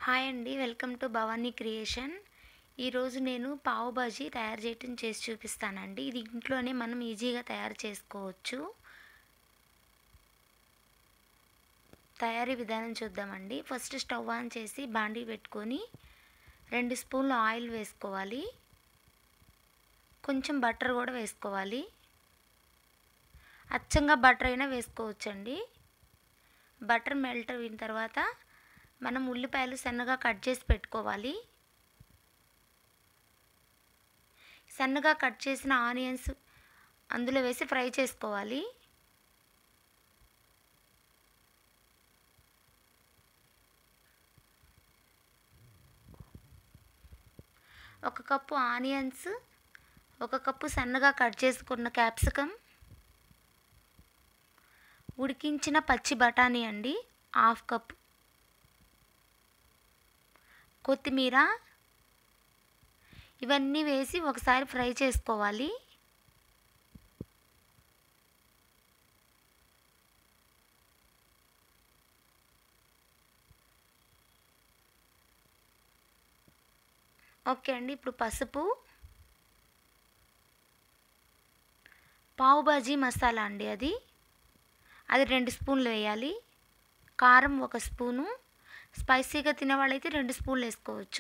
hi అండి welcome to Bhavani creation ఈరోజు నేను పావు బాజీ తయారు చేయటం చేసి చూపిస్తానండి ఇది ఇంట్లోనే మనం ఈజీగా తయారు చేసుకోవచ్చు తయారీ విధానం చూద్దామండి ఫస్ట్ స్టవ్ ఆన్ చేసి బాండీ పెట్టుకొని రెండు స్పూన్లు ఆయిల్ వేసుకోవాలి కొంచెం బటర్ కూడా వేసుకోవాలి అచ్చంగా బటర్ అయినా వేసుకోవచ్చండి బటర్ మెల్ట్ అయిన తర్వాత మనం ఉల్లిపాయలు సన్నగా కట్ చేసి పెట్టుకోవాలి సన్నగా కట్ చేసిన ఆనియన్స్ అందులో వేసి ఫ్రై చేసుకోవాలి ఒక కప్పు ఆనియన్స్ ఒక కప్పు సన్నగా కట్ చేసుకున్న క్యాప్సికమ్ ఉడికించిన పచ్చి బఠానీ అండి హాఫ్ కప్ కొత్తిమీర ఇవన్నీ వేసి ఒకసారి ఫ్రై చేసుకోవాలి ఓకే అండి ఇప్పుడు పసుపు పావు బాజీ మసాలా అండి అది అది రెండు స్పూన్లు వేయాలి కారం ఒక స్పూను స్పైసీగా తినేవాళ్ళైతే రెండు స్పూన్లు వేసుకోవచ్చు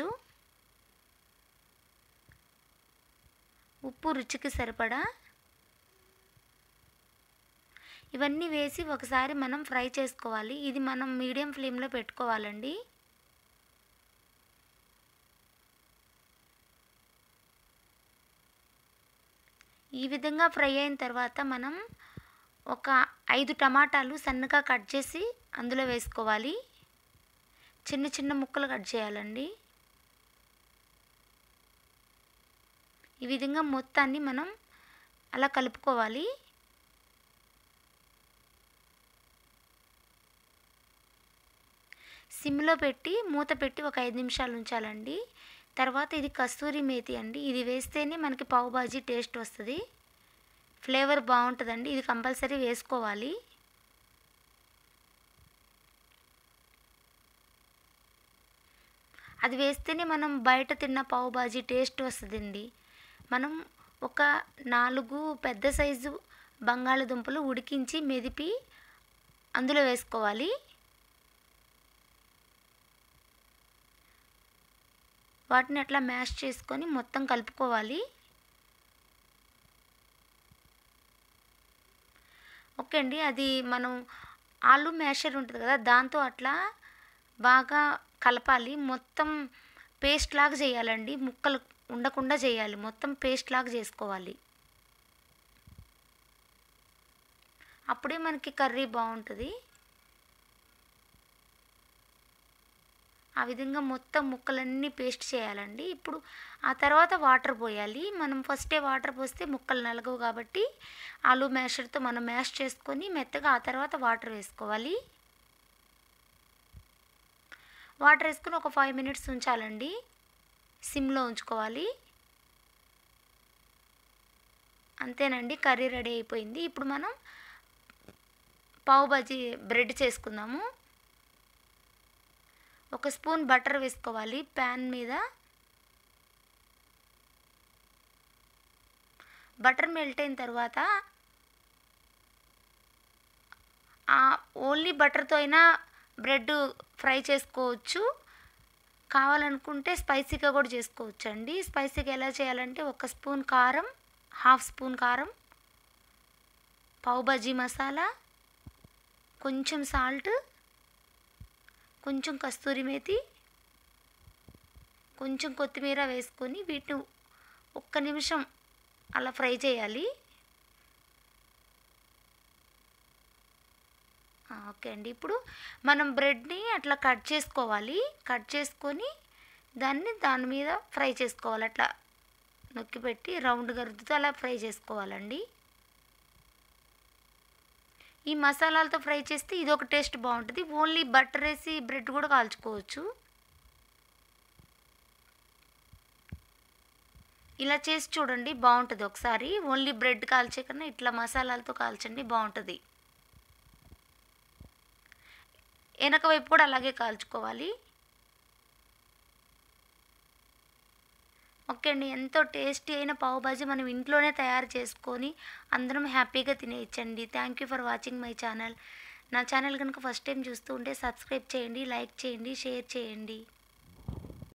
ఉప్పు రుచికి సరిపడా ఇవన్నీ వేసి ఒకసారి మనం ఫ్రై చేసుకోవాలి ఇది మనం మీడియం ఫ్లేమ్లో పెట్టుకోవాలండి ఈ విధంగా ఫ్రై అయిన తర్వాత మనం ఒక ఐదు టమాటాలు సన్నగా కట్ చేసి అందులో వేసుకోవాలి చిన్న చిన్న ముక్కలు కట్ చేయాలండి ఈ విధంగా మొత్తాన్ని మనం అలా కలుపుకోవాలి సిమ్లో పెట్టి మూత పెట్టి ఒక ఐదు నిమిషాలు ఉంచాలండి తర్వాత ఇది కస్తూరి మేతి అండి ఇది వేస్తేనే మనకి పావు బాజీ టేస్ట్ వస్తుంది ఫ్లేవర్ బాగుంటుందండి ఇది కంపల్సరీ వేసుకోవాలి అది వేస్తేనే మనం బయట తిన్న పావు బాజీ టేస్ట్ వస్తుందండి మనం ఒక నాలుగు పెద్ద సైజు బంగాళదుంపలు ఉడికించి మెదిపి అందులో వేసుకోవాలి వాటిని అట్లా మ్యాష్ చేసుకొని మొత్తం కలుపుకోవాలి ఓకే అండి అది మనం ఆలు మ్యాషర్ ఉంటుంది కదా దాంతో అట్లా బాగా కలపాలి మొత్తం పేస్ట్ లాగా చేయాలండి ముక్కలు ఉండకుండా చేయాలి మొత్తం పేస్ట్ లాగా చేసుకోవాలి అప్పుడే మనకి కర్రీ బాగుంటుంది ఆ విధంగా మొత్తం ముక్కలన్నీ పేస్ట్ చేయాలండి ఇప్పుడు ఆ తర్వాత వాటర్ పోయాలి మనం ఫస్టే వాటర్ పోస్తే ముక్కలు నలగవు కాబట్టి ఆలు మ్యాషర్తో మనం మ్యాష్ చేసుకొని మెత్తగా ఆ తర్వాత వాటర్ వేసుకోవాలి వాటర్ వేసుకుని ఒక ఫైవ్ మినిట్స్ ఉంచాలండి సిమ్లో ఉంచుకోవాలి అంతేనండి కర్రీ రెడీ అయిపోయింది ఇప్పుడు మనం పావు బాజీ బ్రెడ్ చేసుకుందాము ఒక స్పూన్ బటర్ వేసుకోవాలి ప్యాన్ మీద బటర్ మెల్ట్ అయిన తర్వాత ఓన్లీ బటర్తో అయినా బ్రెడ్ ఫ్రై చేసుకోవచ్చు కావాలనుకుంటే స్పైసీగా కూడా చేసుకోవచ్చు అండి స్పైసీగా ఎలా చేయాలంటే ఒక స్పూన్ కారం హాఫ్ స్పూన్ కారం పావు బజీ మసాలా కొంచెం సాల్ట్ కొంచెం కస్తూరి మేతి కొంచెం కొత్తిమీర వేసుకొని వీటిని ఒక్క నిమిషం అలా ఫ్రై చేయాలి ఓకే అండి ఇప్పుడు మనం బ్రెడ్ని అట్లా కట్ చేసుకోవాలి కట్ చేసుకొని దాన్ని దాని మీద ఫ్రై చేసుకోవాలి అట్లా నొక్కి పెట్టి రౌండ్గా రుద్దుతూ అలా ఫ్రై చేసుకోవాలండి ఈ మసాలాలతో ఫ్రై చేస్తే ఇది ఒక టేస్ట్ బాగుంటుంది ఓన్లీ బటర్ వేసి బ్రెడ్ కూడా కాల్చుకోవచ్చు ఇలా చేసి చూడండి బాగుంటుంది ఒకసారి ఓన్లీ బ్రెడ్ కాల్చే కన్నా ఇట్లా మసాలాలతో కాల్చండి బాగుంటుంది వెనక వైపు కూడా అలాగే కాల్చుకోవాలి ఓకే అండి ఎంతో టేస్టీ అయిన పావు బాజీ మనం ఇంట్లోనే తయారు చేసుకొని అందరం హ్యాపీగా తినేయచ్చండి thank you for watching my channel నా ఛానల్ కనుక ఫస్ట్ టైం చూస్తూ ఉంటే సబ్స్క్రైబ్ చేయండి లైక్ చేయండి షేర్ చేయండి